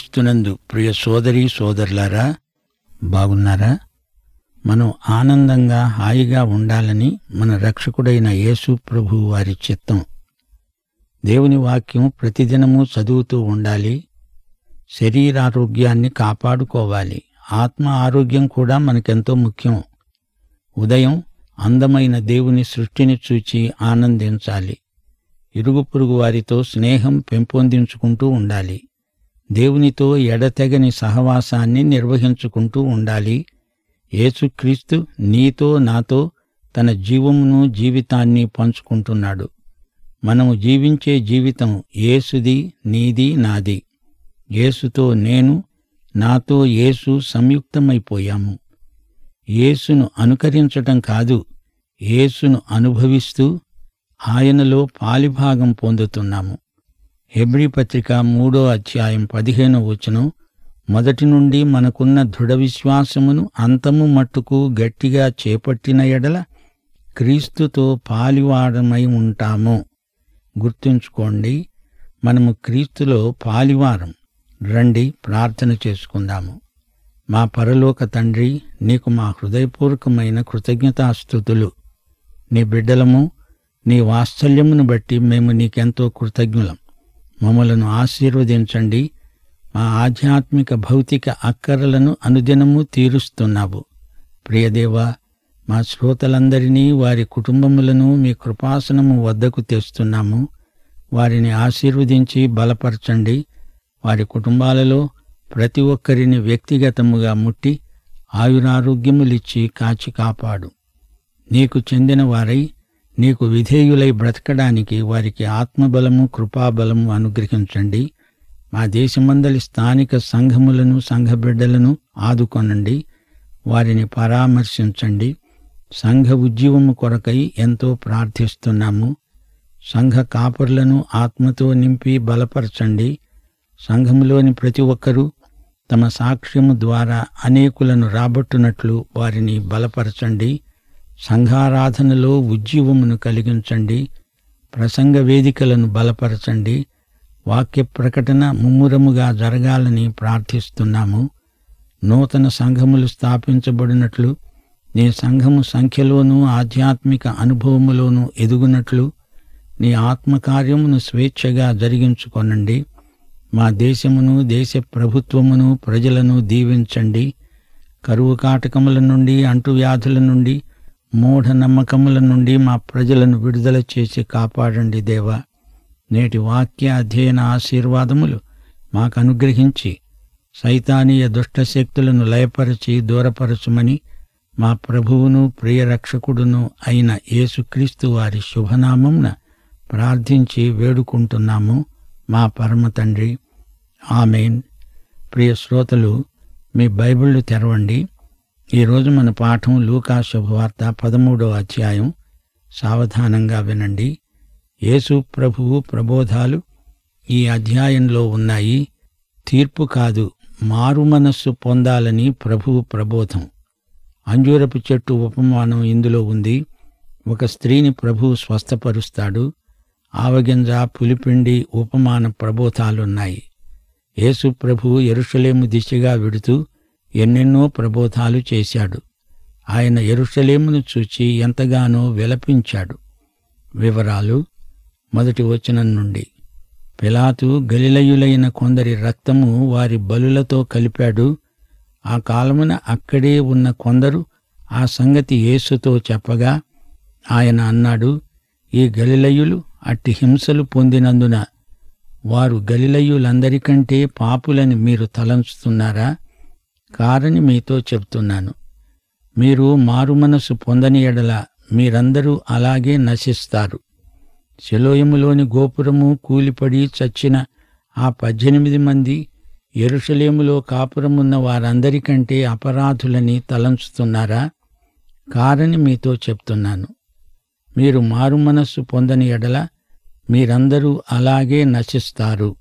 క్రీస్తునందు ప్రియ సోదరి సోదరులారా బాగున్నారా మనం ఆనందంగా హాయిగా ఉండాలని మన రక్షకుడైన యేసు ప్రభు వారి చిత్తం దేవుని వాక్యం ప్రతిదినము చదువుతూ ఉండాలి శరీరారోగ్యాన్ని కాపాడుకోవాలి ఆత్మ ఆరోగ్యం కూడా మనకెంతో ముఖ్యం ఉదయం అందమైన దేవుని సృష్టిని చూచి ఆనందించాలి ఇరుగు పొరుగు వారితో స్నేహం పెంపొందించుకుంటూ ఉండాలి దేవునితో ఎడతెగని సహవాసాన్ని నిర్వహించుకుంటూ ఉండాలి యేసుక్రీస్తు నీతో నాతో తన జీవమును జీవితాన్ని పంచుకుంటున్నాడు మనము జీవించే జీవితం యేసుది నీది నాది యేసుతో నేను నాతో యేసు సంయుక్తమైపోయాము యేసును అనుకరించటం కాదు యేసును అనుభవిస్తూ ఆయనలో పాలిభాగం పొందుతున్నాము హెబ్రీ పత్రిక మూడో అధ్యాయం పదిహేనో వచనం మొదటి నుండి మనకున్న దృఢ విశ్వాసమును అంతము మట్టుకు గట్టిగా చేపట్టిన ఎడల క్రీస్తుతో పాలివారమై ఉంటాము గుర్తుంచుకోండి మనము క్రీస్తులో పాలివారం రండి ప్రార్థన చేసుకుందాము మా పరలోక తండ్రి నీకు మా హృదయపూర్వకమైన కృతజ్ఞతాస్థుతులు నీ బిడ్డలము నీ వాత్సల్యమును బట్టి మేము నీకెంతో కృతజ్ఞులం మమ్మలను ఆశీర్వదించండి మా ఆధ్యాత్మిక భౌతిక అక్కరలను అనుదినము తీరుస్తున్నావు ప్రియదేవా మా శ్రోతలందరినీ వారి కుటుంబములను మీ కృపాసనము వద్దకు తెస్తున్నాము వారిని ఆశీర్వదించి బలపరచండి వారి కుటుంబాలలో ప్రతి ఒక్కరిని వ్యక్తిగతముగా ముట్టి ఆయురారోగ్యములిచ్చి కాచి కాపాడు నీకు చెందిన వారై నీకు విధేయులై బ్రతకడానికి వారికి ఆత్మబలము కృపాబలము అనుగ్రహించండి మా దేశమందలి స్థానిక సంఘములను సంఘ బిడ్డలను ఆదుకొనండి వారిని పరామర్శించండి సంఘ ఉద్యమము కొరకై ఎంతో ప్రార్థిస్తున్నాము సంఘ కాపరులను ఆత్మతో నింపి బలపరచండి సంఘములోని ప్రతి ఒక్కరూ తమ సాక్ష్యము ద్వారా అనేకులను రాబట్టునట్లు వారిని బలపరచండి సంఘారాధనలో ఉజ్జీవమును కలిగించండి ప్రసంగ వేదికలను బలపరచండి వాక్య ప్రకటన ముమ్మురముగా జరగాలని ప్రార్థిస్తున్నాము నూతన సంఘములు స్థాపించబడినట్లు నీ సంఘము సంఖ్యలోనూ ఆధ్యాత్మిక అనుభవములోనూ ఎదుగునట్లు నీ ఆత్మకార్యమును స్వేచ్ఛగా జరిగించుకొనండి మా దేశమును దేశ ప్రభుత్వమును ప్రజలను దీవించండి కరువు కాటకముల నుండి అంటువ్యాధుల నుండి మూఢ నమ్మకముల నుండి మా ప్రజలను విడుదల చేసి కాపాడండి దేవా నేటి వాక్య అధ్యయన ఆశీర్వాదములు మాకు అనుగ్రహించి సైతానీయ దుష్టశక్తులను లయపరచి దూరపరచుమని మా ప్రభువును ప్రియరక్షకుడును అయిన యేసుక్రీస్తు వారి శుభనామంన ప్రార్థించి వేడుకుంటున్నాము మా పరమ తండ్రి ఆమెన్ ప్రియ శ్రోతలు మీ బైబిళ్ళు తెరవండి ఈరోజు మన పాఠం లూకా శుభవార్త పదమూడవ అధ్యాయం సావధానంగా వినండి యేసు ప్రభువు ప్రబోధాలు ఈ అధ్యాయంలో ఉన్నాయి తీర్పు కాదు మారు మనస్సు పొందాలని ప్రభువు ప్రబోధం అంజూరపు చెట్టు ఉపమానం ఇందులో ఉంది ఒక స్త్రీని ప్రభువు స్వస్థపరుస్తాడు ఆవగింజ పులిపిండి ఉపమాన ప్రబోధాలున్నాయి యేసు ప్రభువు ఎరుషలేము దిశగా విడుతూ ఎన్నెన్నో ప్రబోధాలు చేశాడు ఆయన ఎరుషలేమును చూచి ఎంతగానో విలపించాడు వివరాలు మొదటి వచనం నుండి పిలాతు గలిలయులైన కొందరి రక్తము వారి బలులతో కలిపాడు ఆ కాలమున అక్కడే ఉన్న కొందరు ఆ సంగతి యేసుతో చెప్పగా ఆయన అన్నాడు ఈ గలిలయులు అట్టి హింసలు పొందినందున వారు గలిలయులందరికంటే పాపులని మీరు తలంచుతున్నారా కారని మీతో చెప్తున్నాను మీరు మారుమనసు పొందని ఎడల మీరందరూ అలాగే నశిస్తారు శిలోయములోని గోపురము కూలిపడి చచ్చిన ఆ పద్దెనిమిది మంది ఎరుషలేములో కాపురమున్న వారందరికంటే అపరాధులని తలంచుతున్నారా కారని మీతో చెప్తున్నాను మీరు మారుమనస్సు పొందని ఎడల మీరందరూ అలాగే నశిస్తారు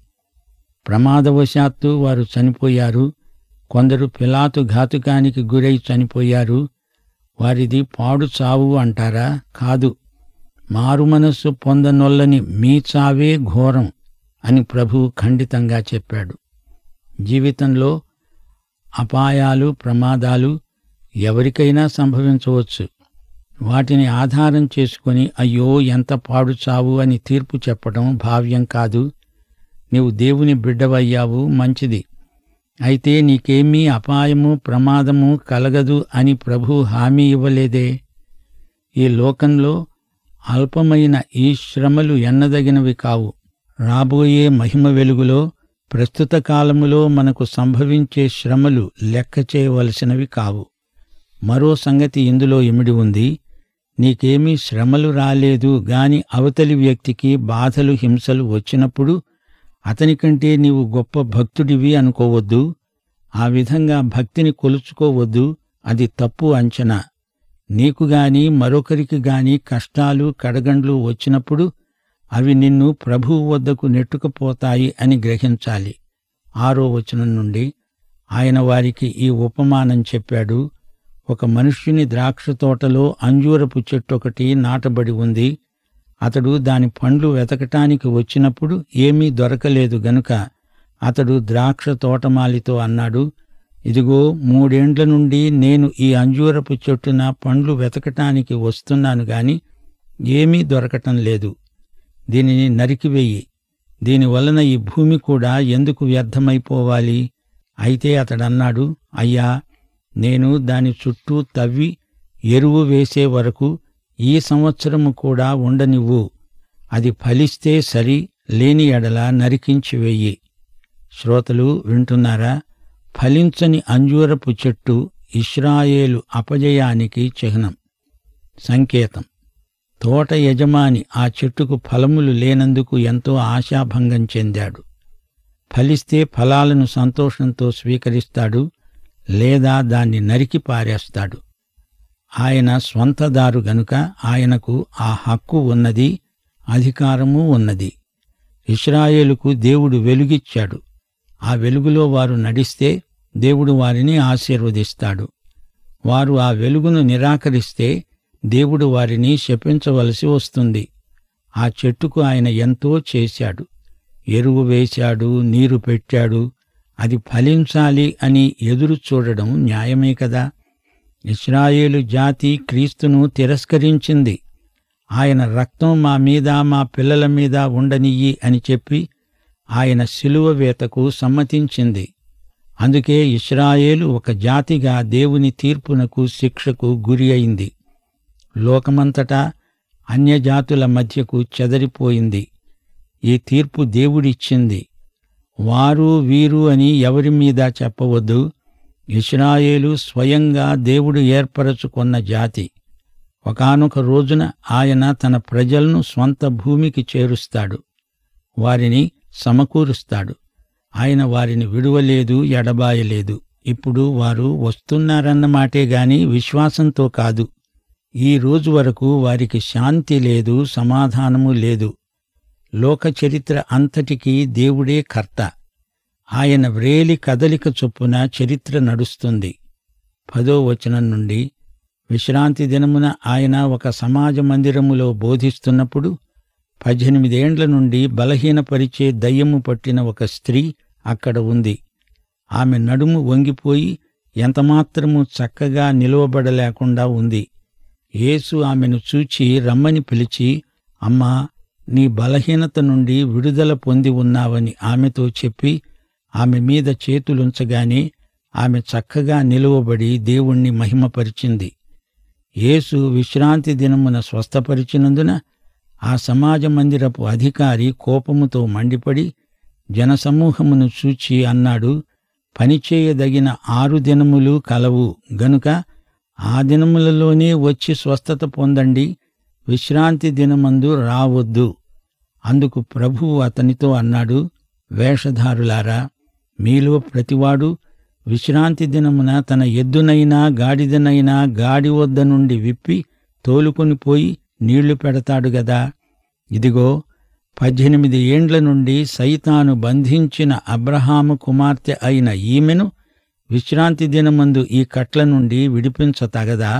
ప్రమాదవశాత్తు వారు చనిపోయారు కొందరు పిలాతు ఘాతుకానికి గురై చనిపోయారు వారిది పాడు చావు అంటారా కాదు మారుమనస్సు పొందనొల్లని మీ చావే ఘోరం అని ప్రభువు ఖండితంగా చెప్పాడు జీవితంలో అపాయాలు ప్రమాదాలు ఎవరికైనా సంభవించవచ్చు వాటిని ఆధారం చేసుకొని అయ్యో ఎంత పాడు చావు అని తీర్పు చెప్పడం భావ్యం కాదు నీవు దేవుని బిడ్డవయ్యావు మంచిది అయితే నీకేమీ అపాయము ప్రమాదము కలగదు అని ప్రభు హామీ ఇవ్వలేదే ఈ లోకంలో అల్పమైన ఈ శ్రమలు ఎన్నదగినవి కావు రాబోయే మహిమ వెలుగులో ప్రస్తుత కాలములో మనకు సంభవించే శ్రమలు లెక్క చేయవలసినవి కావు మరో సంగతి ఇందులో ఇమిడి ఉంది నీకేమీ శ్రమలు రాలేదు గాని అవతలి వ్యక్తికి బాధలు హింసలు వచ్చినప్పుడు అతనికంటే నీవు గొప్ప భక్తుడివి అనుకోవద్దు ఆ విధంగా భక్తిని కొలుచుకోవద్దు అది తప్పు అంచనా నీకు గాని మరొకరికి గాని కష్టాలు కడగండ్లు వచ్చినప్పుడు అవి నిన్ను ప్రభువు వద్దకు నెట్టుకుపోతాయి అని గ్రహించాలి ఆరో వచనం నుండి ఆయన వారికి ఈ ఉపమానం చెప్పాడు ఒక మనుష్యుని ద్రాక్ష తోటలో అంజూరపు చెట్టు ఒకటి నాటబడి ఉంది అతడు దాని పండ్లు వెతకటానికి వచ్చినప్పుడు ఏమీ దొరకలేదు గనుక అతడు ద్రాక్ష తోటమాలితో అన్నాడు ఇదిగో మూడేండ్ల నుండి నేను ఈ అంజూరపు చెట్టున పండ్లు వెతకటానికి వస్తున్నాను గాని ఏమీ దొరకటం లేదు దీనిని నరికివేయి దీని వలన ఈ భూమి కూడా ఎందుకు వ్యర్థమైపోవాలి అయితే అతడన్నాడు అయ్యా నేను దాని చుట్టూ తవ్వి ఎరువు వేసే వరకు ఈ సంవత్సరము కూడా ఉండనివ్వు అది ఫలిస్తే సరి లేని ఎడల నరికించి వెయ్యి శ్రోతలు వింటున్నారా ఫలించని అంజూరపు చెట్టు ఇస్రాయేలు అపజయానికి చిహ్నం సంకేతం తోట యజమాని ఆ చెట్టుకు ఫలములు లేనందుకు ఎంతో ఆశాభంగం చెందాడు ఫలిస్తే ఫలాలను సంతోషంతో స్వీకరిస్తాడు లేదా దాన్ని నరికి పారేస్తాడు ఆయన స్వంతదారు గనుక ఆయనకు ఆ హక్కు ఉన్నది అధికారము ఉన్నది ఇస్రాయేలుకు దేవుడు వెలుగిచ్చాడు ఆ వెలుగులో వారు నడిస్తే దేవుడు వారిని ఆశీర్వదిస్తాడు వారు ఆ వెలుగును నిరాకరిస్తే దేవుడు వారిని శపించవలసి వస్తుంది ఆ చెట్టుకు ఆయన ఎంతో చేశాడు ఎరువు వేశాడు నీరు పెట్టాడు అది ఫలించాలి అని ఎదురు చూడడం న్యాయమే కదా ఇస్రాయేలు జాతి క్రీస్తును తిరస్కరించింది ఆయన రక్తం మా మీద మా పిల్లల మీద ఉండనియ్యి అని చెప్పి ఆయన శిలువ వేతకు సమ్మతించింది అందుకే ఇస్రాయేలు ఒక జాతిగా దేవుని తీర్పునకు శిక్షకు గురి అయింది లోకమంతటా అన్యజాతుల మధ్యకు చెదరిపోయింది ఈ తీర్పు దేవుడిచ్చింది వారు వీరు అని ఎవరి మీద చెప్పవద్దు ఇస్రాయేలు స్వయంగా దేవుడు ఏర్పరచుకున్న జాతి ఒకానొక రోజున ఆయన తన ప్రజలను స్వంత భూమికి చేరుస్తాడు వారిని సమకూరుస్తాడు ఆయన వారిని విడువలేదు ఎడబాయలేదు ఇప్పుడు వారు వస్తున్నారన్నమాటే గాని విశ్వాసంతో కాదు ఈ రోజు వరకు వారికి శాంతి లేదు సమాధానము లేదు లోక చరిత్ర అంతటికీ దేవుడే కర్త ఆయన వ్రేలి కదలిక చొప్పున చరిత్ర నడుస్తుంది పదో వచనం నుండి విశ్రాంతి దినమున ఆయన ఒక సమాజ మందిరములో బోధిస్తున్నప్పుడు పద్దెనిమిదేండ్ల నుండి బలహీనపరిచే దయ్యము పట్టిన ఒక స్త్రీ అక్కడ ఉంది ఆమె నడుము వంగిపోయి ఎంతమాత్రము చక్కగా నిలువబడలేకుండా ఉంది యేసు ఆమెను చూచి రమ్మని పిలిచి అమ్మా నీ బలహీనత నుండి విడుదల పొంది ఉన్నావని ఆమెతో చెప్పి ఆమె మీద చేతులుంచగానే ఆమె చక్కగా నిలువబడి దేవుణ్ణి మహిమపరిచింది యేసు విశ్రాంతి దినమున స్వస్థపరిచినందున ఆ సమాజ మందిరపు అధికారి కోపముతో మండిపడి జనసమూహమును చూచి అన్నాడు పనిచేయదగిన ఆరు దినములు కలవు గనుక ఆ దినములలోనే వచ్చి స్వస్థత పొందండి విశ్రాంతి దినమందు రావద్దు అందుకు ప్రభువు అతనితో అన్నాడు వేషధారులారా మీలో ప్రతివాడు విశ్రాంతి దినమున తన ఎద్దునైనా గాడిదనైనా గాడి వద్ద నుండి విప్పి తోలుకొని పోయి నీళ్లు పెడతాడు గదా ఇదిగో పద్దెనిమిది ఏండ్ల నుండి సైతాను బంధించిన అబ్రహాము కుమార్తె అయిన ఈమెను విశ్రాంతి దినమందు ఈ కట్ల నుండి విడిపించతగదా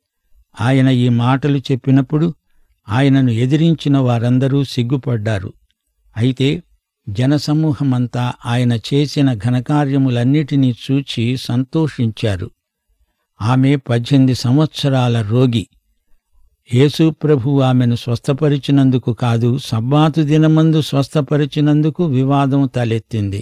ఆయన ఈ మాటలు చెప్పినప్పుడు ఆయనను ఎదిరించిన వారందరూ సిగ్గుపడ్డారు అయితే జనసమూహమంతా ఆయన చేసిన ఘనకార్యములన్నిటినీ చూచి సంతోషించారు ఆమె పద్దెనిమిది సంవత్సరాల రోగి యేసు ప్రభు ఆమెను స్వస్థపరిచినందుకు కాదు సబ్బాతు దినమందు స్వస్థపరిచినందుకు వివాదం తలెత్తింది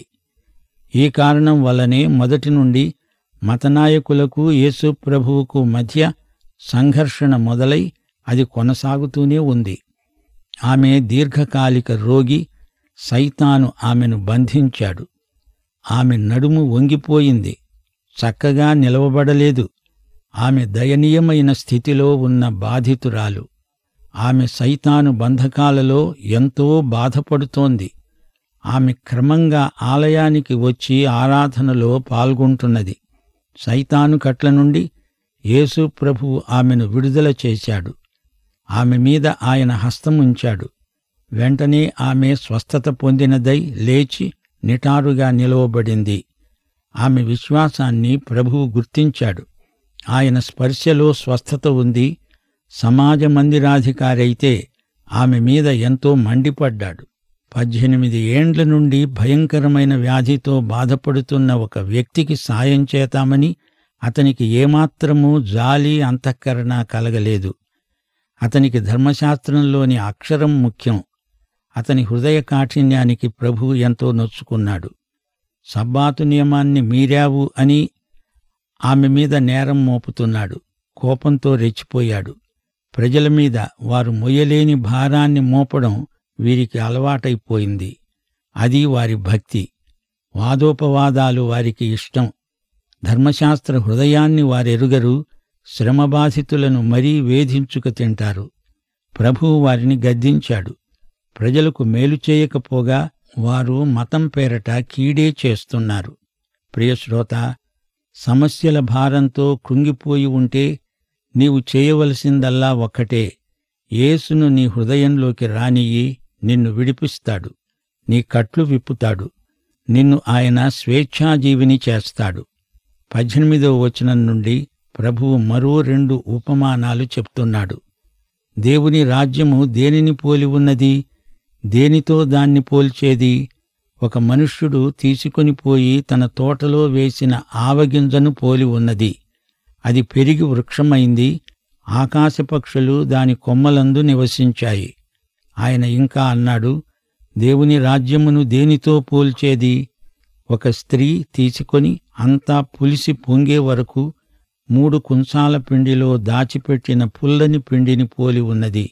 ఈ కారణం వల్లనే మొదటి నుండి మతనాయకులకు యేసు ప్రభువుకు మధ్య సంఘర్షణ మొదలై అది కొనసాగుతూనే ఉంది ఆమె దీర్ఘకాలిక రోగి సైతాను ఆమెను బంధించాడు ఆమె నడుము వంగిపోయింది చక్కగా నిలవబడలేదు ఆమె దయనీయమైన స్థితిలో ఉన్న బాధితురాలు ఆమె సైతాను బంధకాలలో ఎంతో బాధపడుతోంది ఆమె క్రమంగా ఆలయానికి వచ్చి ఆరాధనలో పాల్గొంటున్నది సైతాను కట్ల నుండి యేసు ప్రభువు ఆమెను విడుదల చేశాడు ఆమె మీద ఆయన హస్తముంచాడు వెంటనే ఆమె స్వస్థత పొందినదై లేచి నిటారుగా నిలవబడింది ఆమె విశ్వాసాన్ని ప్రభువు గుర్తించాడు ఆయన స్పర్శలో స్వస్థత ఉంది సమాజ మందిరాధికారి అయితే ఆమె మీద ఎంతో మండిపడ్డాడు పద్దెనిమిది ఏండ్ల నుండి భయంకరమైన వ్యాధితో బాధపడుతున్న ఒక వ్యక్తికి సాయం చేతామని అతనికి ఏమాత్రమూ జాలి అంతఃకరణ కలగలేదు అతనికి ధర్మశాస్త్రంలోని అక్షరం ముఖ్యం అతని హృదయ కాఠిన్యానికి ప్రభు ఎంతో నొచ్చుకున్నాడు సబ్బాతు నియమాన్ని మీరావు అని ఆమె మీద నేరం మోపుతున్నాడు కోపంతో రెచ్చిపోయాడు ప్రజల మీద వారు మొయ్యలేని భారాన్ని మోపడం వీరికి అలవాటైపోయింది అది వారి భక్తి వాదోపవాదాలు వారికి ఇష్టం ధర్మశాస్త్ర హృదయాన్ని వారెరుగరు శ్రమబాధితులను మరీ వేధించుక తింటారు ప్రభువు వారిని గద్దించాడు ప్రజలకు మేలు చేయకపోగా వారు మతం పేరట కీడే చేస్తున్నారు ప్రియశ్రోత సమస్యల భారంతో కృంగిపోయి ఉంటే నీవు చేయవలసిందల్లా ఒక్కటే యేసును నీ హృదయంలోకి రానియ్యి నిన్ను విడిపిస్తాడు నీ కట్లు విప్పుతాడు నిన్ను ఆయన స్వేచ్ఛాజీవిని చేస్తాడు పద్దెనిమిదో వచనం నుండి ప్రభువు మరో రెండు ఉపమానాలు చెప్తున్నాడు దేవుని రాజ్యము దేనిని పోలి ఉన్నది దేనితో దాన్ని పోల్చేది ఒక మనుష్యుడు తీసుకొని పోయి తన తోటలో వేసిన ఆవగింజను పోలి ఉన్నది అది పెరిగి వృక్షమైంది ఆకాశపక్షులు దాని కొమ్మలందు నివసించాయి ఆయన ఇంకా అన్నాడు దేవుని రాజ్యమును దేనితో పోల్చేది ఒక స్త్రీ తీసుకొని అంతా పులిసి పొంగే వరకు మూడు కుంచాల పిండిలో దాచిపెట్టిన పుల్లని పిండిని పోలి ఉన్నది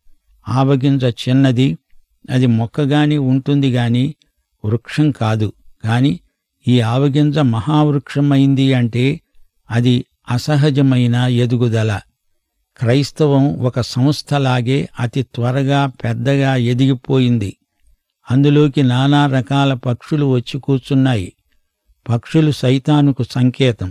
ఆవగింజ చిన్నది అది మొక్కగాని ఉంటుంది గాని వృక్షం కాదు కాని ఈ ఆవగింజ మహావృక్షమైంది అంటే అది అసహజమైన ఎదుగుదల క్రైస్తవం ఒక సంస్థలాగే అతి త్వరగా పెద్దగా ఎదిగిపోయింది అందులోకి నానా రకాల పక్షులు వచ్చి కూర్చున్నాయి పక్షులు సైతానుకు సంకేతం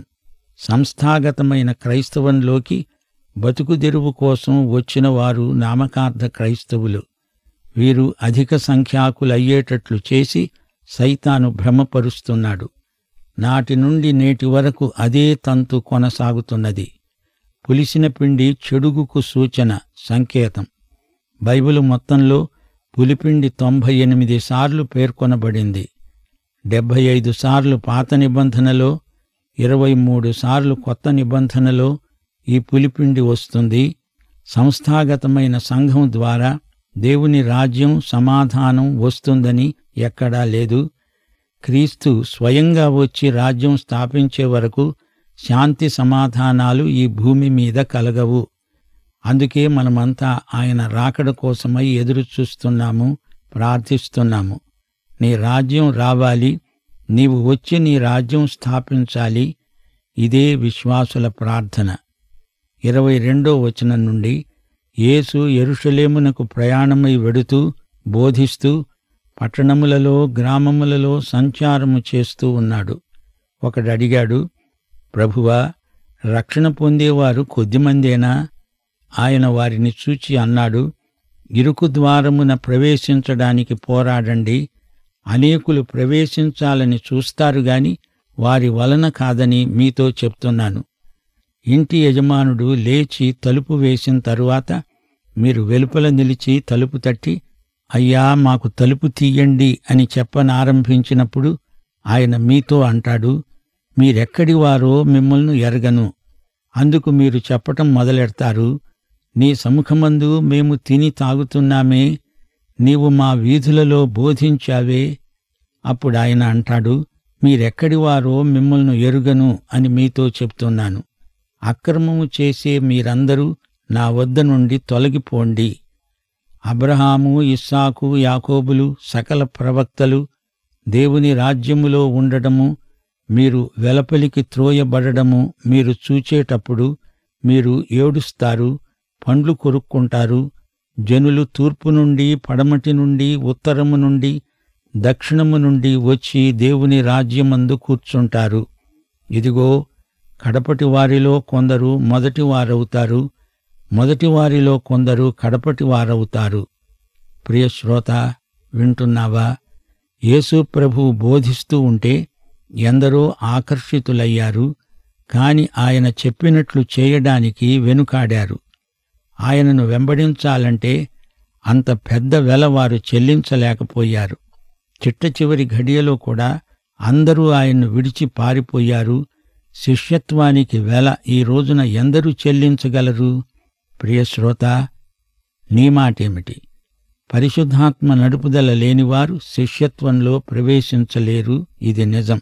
సంస్థాగతమైన క్రైస్తవంలోకి బతుకుదెరువు కోసం వచ్చిన వారు నామకార్థ క్రైస్తవులు వీరు అధిక సంఖ్యాకులయ్యేటట్లు చేసి సైతాను భ్రమపరుస్తున్నాడు నాటి నుండి నేటి వరకు అదే తంతు కొనసాగుతున్నది పులిసిన పిండి చెడుగుకు సూచన సంకేతం బైబిలు మొత్తంలో పులిపిండి తొంభై ఎనిమిది సార్లు పేర్కొనబడింది డెబ్భై ఐదు సార్లు పాత నిబంధనలో ఇరవై మూడు సార్లు కొత్త నిబంధనలో ఈ పులిపిండి వస్తుంది సంస్థాగతమైన సంఘం ద్వారా దేవుని రాజ్యం సమాధానం వస్తుందని ఎక్కడా లేదు క్రీస్తు స్వయంగా వచ్చి రాజ్యం స్థాపించే వరకు శాంతి సమాధానాలు ఈ భూమి మీద కలగవు అందుకే మనమంతా ఆయన రాకడ కోసమై ఎదురు చూస్తున్నాము ప్రార్థిస్తున్నాము నీ రాజ్యం రావాలి నీవు వచ్చి నీ రాజ్యం స్థాపించాలి ఇదే విశ్వాసుల ప్రార్థన ఇరవై రెండో వచనం నుండి యేసు ఎరుషలేమునకు ప్రయాణమై వెడుతూ బోధిస్తూ పట్టణములలో గ్రామములలో సంచారము చేస్తూ ఉన్నాడు ఒకడు అడిగాడు ప్రభువా రక్షణ పొందేవారు కొద్దిమందేనా ఆయన వారిని చూచి అన్నాడు ఇరుకు ద్వారమున ప్రవేశించడానికి పోరాడండి అనేకులు ప్రవేశించాలని చూస్తారు గాని వారి వలన కాదని మీతో చెప్తున్నాను ఇంటి యజమానుడు లేచి తలుపు వేసిన తరువాత మీరు వెలుపల నిలిచి తలుపు తట్టి అయ్యా మాకు తలుపు తీయండి అని చెప్పనారంభించినప్పుడు ఆయన మీతో అంటాడు మీరెక్కడి వారో మిమ్మల్ని ఎరగను అందుకు మీరు చెప్పటం మొదలెడతారు నీ సముఖమందు మేము తిని తాగుతున్నామే నీవు మా వీధులలో బోధించావే అప్పుడు ఆయన అంటాడు మీరెక్కడి వారో మిమ్మల్ని ఎరుగను అని మీతో చెప్తున్నాను అక్రమము చేసే మీరందరూ నా వద్ద నుండి తొలగిపోండి అబ్రహాము ఇస్సాకు యాకోబులు సకల ప్రవక్తలు దేవుని రాజ్యములో ఉండడము మీరు వెలపలికి త్రోయబడడము మీరు చూచేటప్పుడు మీరు ఏడుస్తారు పండ్లు కొరుక్కుంటారు జనులు తూర్పు నుండి పడమటి నుండి ఉత్తరము నుండి దక్షిణము నుండి వచ్చి దేవుని రాజ్యమందు కూర్చుంటారు ఇదిగో కడపటి వారిలో కొందరు మొదటి వారవుతారు మొదటి వారిలో కొందరు కడపటి వారవుతారు ప్రియ శ్రోత వింటున్నావా యేసు ప్రభు బోధిస్తూ ఉంటే ఎందరో ఆకర్షితులయ్యారు కాని ఆయన చెప్పినట్లు చేయడానికి వెనుకాడారు ఆయనను వెంబడించాలంటే అంత పెద్ద వెల వారు చెల్లించలేకపోయారు చిట్ట చివరి ఘడియలో కూడా అందరూ ఆయన్ను విడిచి పారిపోయారు శిష్యత్వానికి వెల ఈ రోజున ఎందరూ చెల్లించగలరు ప్రియశ్రోత నీ మాటేమిటి పరిశుద్ధాత్మ నడుపుదల లేనివారు శిష్యత్వంలో ప్రవేశించలేరు ఇది నిజం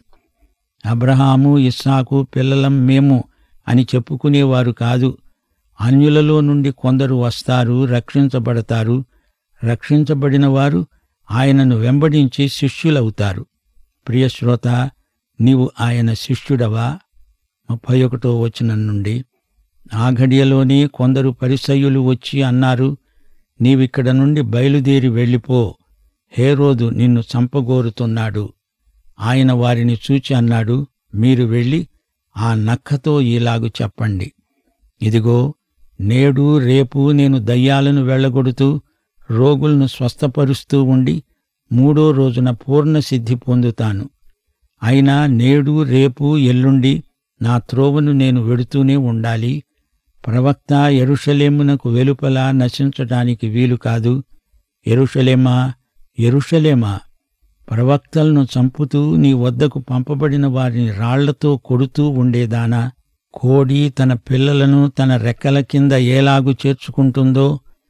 అబ్రహాము ఇస్సాకు పిల్లలం మేము అని చెప్పుకునేవారు కాదు అన్యులలో నుండి కొందరు వస్తారు రక్షించబడతారు రక్షించబడిన వారు ఆయనను వెంబడించి శిష్యులవుతారు ప్రియశ్రోత నీవు ఆయన శిష్యుడవా ముప్పై ఒకటో వచనం నుండి ఆ ఘడియలోనే కొందరు పరిసయ్యులు వచ్చి అన్నారు నీవిక్కడ నుండి బయలుదేరి వెళ్ళిపో హేరోదు నిన్ను చంపగోరుతున్నాడు ఆయన వారిని చూచి అన్నాడు మీరు వెళ్ళి ఆ నక్కతో ఈలాగు చెప్పండి ఇదిగో నేడు రేపు నేను దయ్యాలను వెళ్ళగొడుతూ రోగులను స్వస్థపరుస్తూ ఉండి మూడో రోజున పూర్ణ సిద్ధి పొందుతాను అయినా నేడు రేపు ఎల్లుండి నా త్రోవను నేను వెడుతూనే ఉండాలి ప్రవక్త ఎరుషలేమునకు వెలుపల నశించటానికి వీలు కాదు ఎరుషలేమా ఎరుషలేమా ప్రవక్తలను చంపుతూ నీ వద్దకు పంపబడిన వారిని రాళ్లతో కొడుతూ ఉండేదానా కోడి తన పిల్లలను తన రెక్కల కింద ఏలాగు చేర్చుకుంటుందో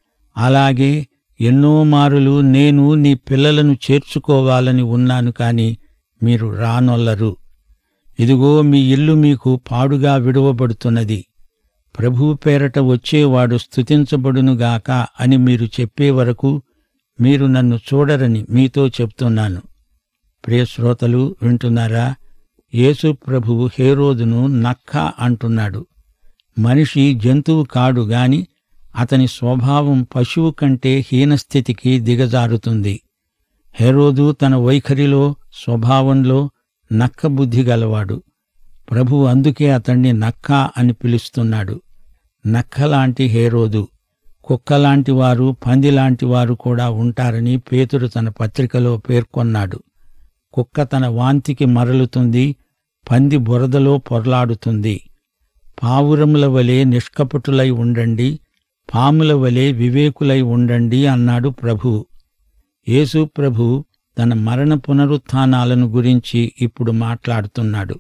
అలాగే ఎన్నో మారులు నేను నీ పిల్లలను చేర్చుకోవాలని ఉన్నాను కాని మీరు రానొల్లరు ఇదిగో మీ ఇల్లు మీకు పాడుగా విడువబడుతున్నది ప్రభు పేరట వచ్చేవాడు స్తుతించబడునుగాక అని మీరు చెప్పే వరకు మీరు నన్ను చూడరని మీతో చెప్తున్నాను ప్రియ శ్రోతలు వింటున్నారా యేసు ప్రభువు హేరోదును నక్క అంటున్నాడు మనిషి జంతువు కాడు గాని అతని స్వభావం పశువు కంటే హీనస్థితికి దిగజారుతుంది హెరోదు తన వైఖరిలో స్వభావంలో నక్క బుద్ధి గలవాడు ప్రభు అందుకే అతణ్ణి నక్క అని పిలుస్తున్నాడు నక్కలాంటి హేరోదు కుక్కలాంటి వారు పందిలాంటి వారు కూడా ఉంటారని పేతురు తన పత్రికలో పేర్కొన్నాడు కుక్క తన వాంతికి మరలుతుంది పంది బురదలో పొర్లాడుతుంది పావురముల వలె నిష్కపటులై ఉండండి పాముల వలె వివేకులై ఉండండి అన్నాడు ప్రభు యేసు ప్రభు తన మరణ పునరుత్థానాలను గురించి ఇప్పుడు మాట్లాడుతున్నాడు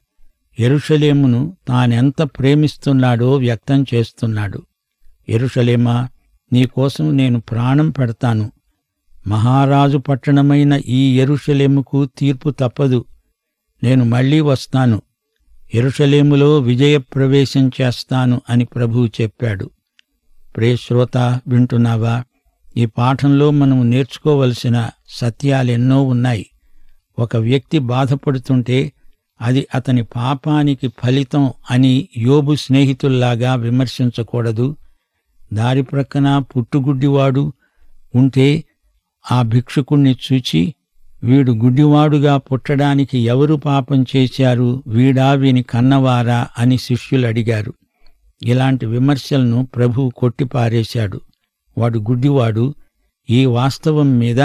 ఎరుషలేమును తానెంత ప్రేమిస్తున్నాడో వ్యక్తం చేస్తున్నాడు ఎరుషలేమా నీకోసం నేను ప్రాణం పెడతాను మహారాజు పట్టణమైన ఈ ఎరుషలేముకు తీర్పు తప్పదు నేను మళ్ళీ వస్తాను ఎరుషలేములో విజయప్రవేశం చేస్తాను అని ప్రభువు చెప్పాడు ప్రేశ్రోత వింటున్నావా ఈ పాఠంలో మనం నేర్చుకోవలసిన సత్యాలెన్నో ఉన్నాయి ఒక వ్యక్తి బాధపడుతుంటే అది అతని పాపానికి ఫలితం అని యోబు స్నేహితుల్లాగా విమర్శించకూడదు దారి ప్రక్కన పుట్టుగుడ్డివాడు ఉంటే ఆ భిక్షుకుణ్ణి చూచి వీడు గుడ్డివాడుగా పుట్టడానికి ఎవరు పాపం చేశారు వీడా వీని కన్నవారా అని శిష్యులు అడిగారు ఇలాంటి విమర్శలను ప్రభువు కొట్టిపారేశాడు వాడు గుడ్డివాడు ఈ వాస్తవం మీద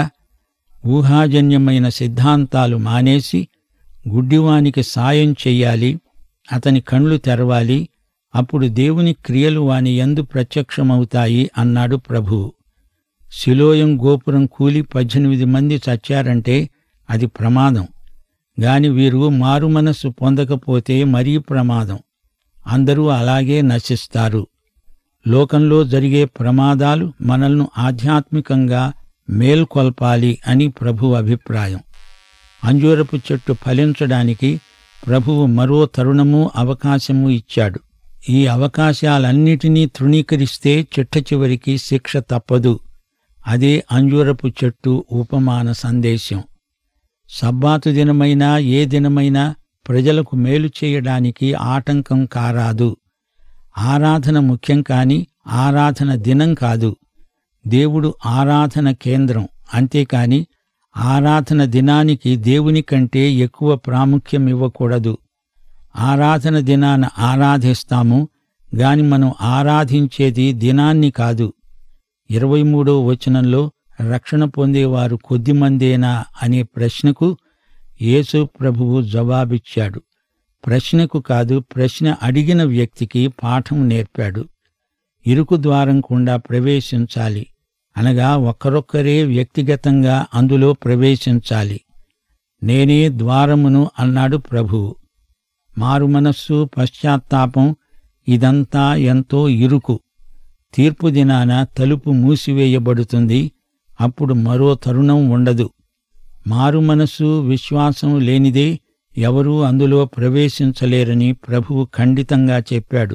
ఊహాజన్యమైన సిద్ధాంతాలు మానేసి గుడ్డివానికి సాయం చెయ్యాలి అతని కండ్లు తెరవాలి అప్పుడు దేవుని క్రియలు వాని యందు ప్రత్యక్షమవుతాయి అన్నాడు ప్రభువు శిలోయం గోపురం కూలి పద్దెనిమిది మంది చచ్చారంటే అది ప్రమాదం గాని వీరు మారు మనస్సు పొందకపోతే మరీ ప్రమాదం అందరూ అలాగే నశిస్తారు లోకంలో జరిగే ప్రమాదాలు మనల్ని ఆధ్యాత్మికంగా మేల్కొల్పాలి అని ప్రభు అభిప్రాయం అంజూరపు చెట్టు ఫలించడానికి ప్రభువు మరో తరుణము అవకాశము ఇచ్చాడు ఈ అవకాశాలన్నిటినీ తృణీకరిస్తే చిట్ట చివరికి శిక్ష తప్పదు అదే అంజూరపు చెట్టు ఉపమాన సందేశం సబ్బాతు దినమైనా ఏ దినమైనా ప్రజలకు మేలు చేయడానికి ఆటంకం కారాదు ఆరాధన ముఖ్యం కాని ఆరాధన దినం కాదు దేవుడు ఆరాధన కేంద్రం అంతేకాని ఆరాధన దినానికి దేవుని కంటే ఎక్కువ ప్రాముఖ్యం ఇవ్వకూడదు ఆరాధన దినాన ఆరాధిస్తాము గాని మనం ఆరాధించేది దినాన్ని కాదు ఇరవై మూడో వచనంలో రక్షణ పొందేవారు కొద్దిమందేనా అనే ప్రశ్నకు యేసు ప్రభువు జవాబిచ్చాడు ప్రశ్నకు కాదు ప్రశ్న అడిగిన వ్యక్తికి పాఠం నేర్పాడు ఇరుకు ద్వారం గుండా ప్రవేశించాలి అనగా ఒక్కరొక్కరే వ్యక్తిగతంగా అందులో ప్రవేశించాలి నేనే ద్వారమును అన్నాడు ప్రభువు మారు మనస్సు పశ్చాత్తాపం ఇదంతా ఎంతో ఇరుకు తీర్పు దినాన తలుపు మూసివేయబడుతుంది అప్పుడు మరో తరుణం ఉండదు మారు మనస్సు విశ్వాసం లేనిదే ఎవరూ అందులో ప్రవేశించలేరని ప్రభువు ఖండితంగా చెప్పాడు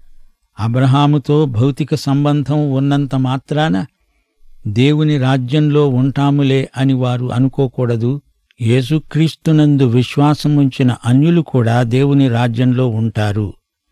అబ్రహాముతో భౌతిక సంబంధం ఉన్నంత మాత్రాన దేవుని రాజ్యంలో ఉంటాములే అని వారు అనుకోకూడదు యేసుక్రీస్తునందు విశ్వాసముంచిన అన్యులు కూడా దేవుని రాజ్యంలో ఉంటారు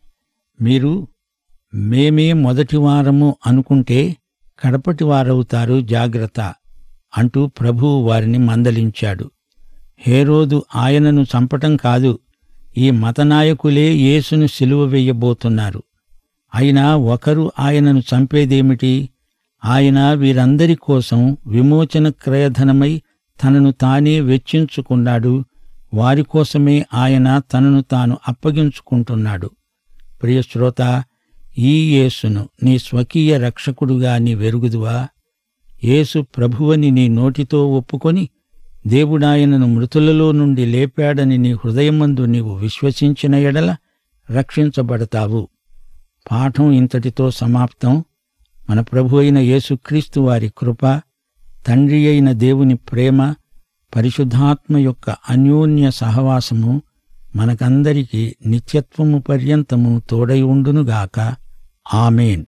మీరు మేమే మొదటివారము అనుకుంటే కడపటి వారవుతారు జాగ్రత్త అంటూ ప్రభువు వారిని మందలించాడు హేరోదు ఆయనను చంపటం కాదు ఈ మతనాయకులే యేసును సిలువ వేయబోతున్నారు అయినా ఒకరు ఆయనను చంపేదేమిటి ఆయన వీరందరి కోసం విమోచన క్రయధనమై తనను తానే వెచ్చించుకున్నాడు వారి కోసమే ఆయన తనను తాను అప్పగించుకుంటున్నాడు ప్రియశ్రోత ఈ యేసును నీ స్వకీయ రక్షకుడుగా నీ వెరుగుదువా యేసు ప్రభువని నీ నోటితో ఒప్పుకొని దేవుడాయనను మృతులలో నుండి లేపాడని నీ హృదయమందు నీవు విశ్వసించిన ఎడల రక్షించబడతావు పాఠం ఇంతటితో సమాప్తం మన ప్రభు అయిన యేసుక్రీస్తు వారి కృప తండ్రి అయిన దేవుని ప్రేమ పరిశుద్ధాత్మ యొక్క అన్యోన్య సహవాసము మనకందరికీ నిత్యత్వము పర్యంతము తోడై ఉండునుగాక ఆమెన్